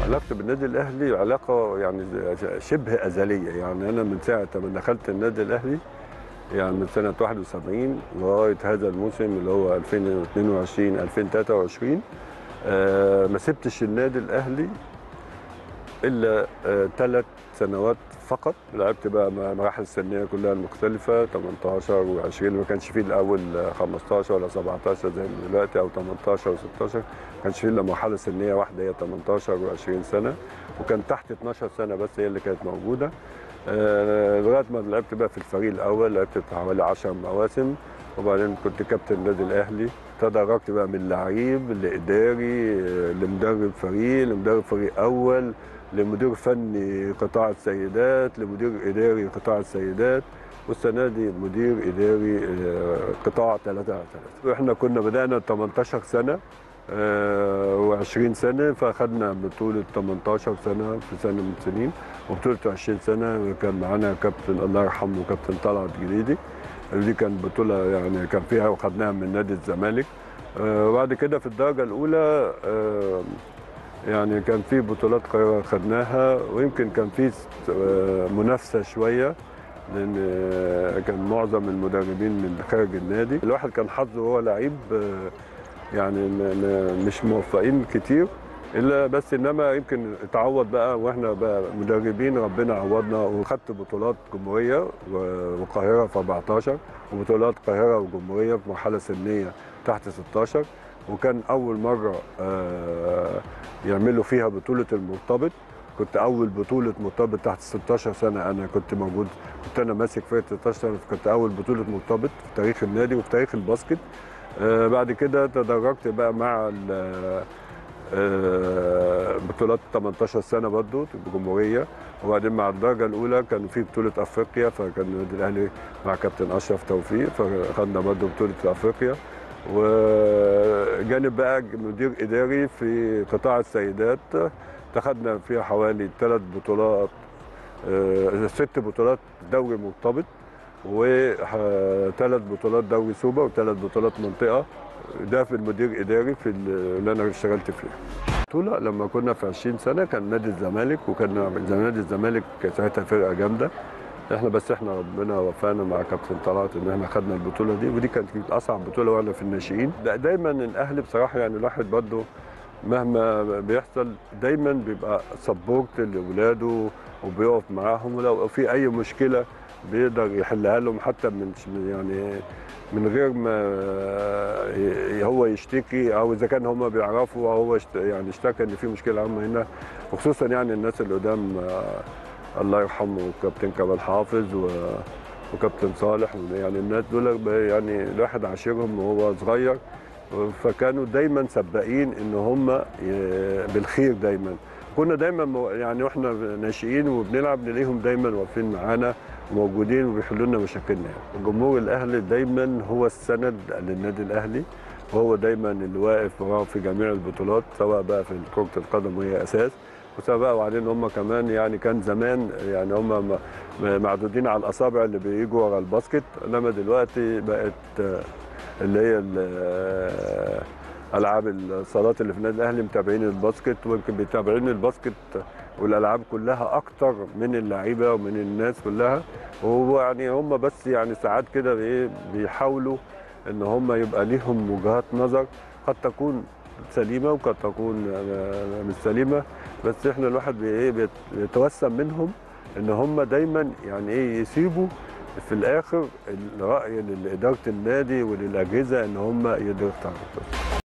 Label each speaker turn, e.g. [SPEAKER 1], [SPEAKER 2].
[SPEAKER 1] علاقتي بالنادي الاهلي علاقه يعني شبه ازليه يعني انا من ساعه ما دخلت النادي الاهلي يعني من سنه 71 لغايه هذا الموسم اللي هو 2022 2023 آه ما سبتش النادي الاهلي الا ثلاث سنوات فقط لعبت بقى مراحل السنيه كلها المختلفه 18 و20 ما كانش فيه الاول 15 ولا 17 زي دلوقتي او 18 و16 ما كانش فيه الا مرحله سنيه واحده هي 18 و20 سنه وكان تحت 12 سنه بس هي اللي كانت موجوده آه لغايه ما لعبت بقى في الفريق الاول لعبت حوالي 10 مواسم وبعدين كنت كابتن النادي الاهلي تدرجت بقى من لعيب لاداري لمدرب فريق لمدرب فريق اول لمدير فني قطاع السيدات لمدير اداري قطاع السيدات والسنه دي مدير اداري قطاع 3 على 3 احنا كنا بدانا 18 سنه و20 سنه فاخذنا بطوله 18 سنه في سنه من السنين وبطوله 20 سنه كان معانا كابتن الله يرحمه كابتن طلعت جديدي دي كانت بطوله يعني كان فيها وخدناها من نادي الزمالك وبعد كده في الدرجه الاولى يعني كان في بطولات قاهره خدناها ويمكن كان في منافسه شويه لان كان معظم المدربين من خارج النادي الواحد كان حظه وهو لعيب يعني مش موفقين كتير الا بس انما يمكن اتعوض بقى واحنا بقى مدربين ربنا عوضنا وخدت بطولات جمهوريه وقاهره في 14 وبطولات قاهره وجمهوريه في مرحله سنيه تحت 16 وكان اول مره يعملوا فيها بطوله المرتبط كنت اول بطوله مرتبط تحت 16 سنه انا كنت موجود كنت انا ماسك فرقه 16 سنه كنت اول بطوله مرتبط في تاريخ النادي وفي تاريخ الباسكت بعد كده تدرجت بقى مع بطولات 18 سنه برضه الجمهوريه وبعدين مع الدرجه الاولى كان في بطوله افريقيا فكان النادي الاهلي مع كابتن اشرف توفيق فخدنا برضه بطوله افريقيا وجانب بقى مدير اداري في قطاع السيدات اتخذنا فيها حوالي ثلاث بطولات ست بطولات دوري مرتبط وثلاث بطولات دوري سوبر وثلاث بطولات منطقه ده في المدير اداري في اللي انا اشتغلت فيه بطوله لما كنا في 20 سنه كان نادي الزمالك وكان نادي الزمالك ساعتها فرقه جامده احنا بس احنا ربنا وفانا مع كابتن طلعت ان احنا خدنا البطوله دي ودي كانت اصعب بطوله واحنا في الناشئين دايما الاهلي بصراحه يعني الواحد برضه مهما بيحصل دايما بيبقى سبورت لاولاده وبيقف معاهم ولو في اي مشكله بيقدر يحلها لهم حتى من يعني من غير ما هو يشتكي او اذا كان هم بيعرفوا او هو يعني اشتكى ان في مشكله عامه هنا وخصوصا يعني الناس اللي قدام الله يرحمه كابتن كمال حافظ و... وكابتن صالح يعني الناس دول يعني الواحد عاشرهم وهو صغير فكانوا دايما سباقين ان هم بالخير دايما كنا دايما يعني واحنا ناشئين وبنلعب نلاقيهم دايما واقفين معانا موجودين وبيحلوا لنا مشاكلنا يعني. جمهور الاهلي دايما هو السند للنادي الاهلي وهو دايما اللي واقف وراه في جميع البطولات سواء بقى في كره القدم وهي اساس وسواء بقى وبعدين هم كمان يعني كان زمان يعني هم معدودين على الاصابع اللي بيجوا ورا الباسكت انما دلوقتي بقت اللي هي العاب الصالات اللي في النادي الاهلي متابعين الباسكت ويمكن بيتابعين الباسكت والالعاب كلها اكتر من اللعيبه ومن الناس كلها وهو يعني هم بس يعني ساعات كده ايه بيحاولوا ان هم يبقى ليهم وجهات نظر قد تكون سليمه وقد تكون مش سليمه بس احنا الواحد ايه بيتوسم منهم ان هم دايما يعني ايه يسيبوا في الاخر الراي لاداره النادي وللاجهزه ان هم يقدروا يختاروا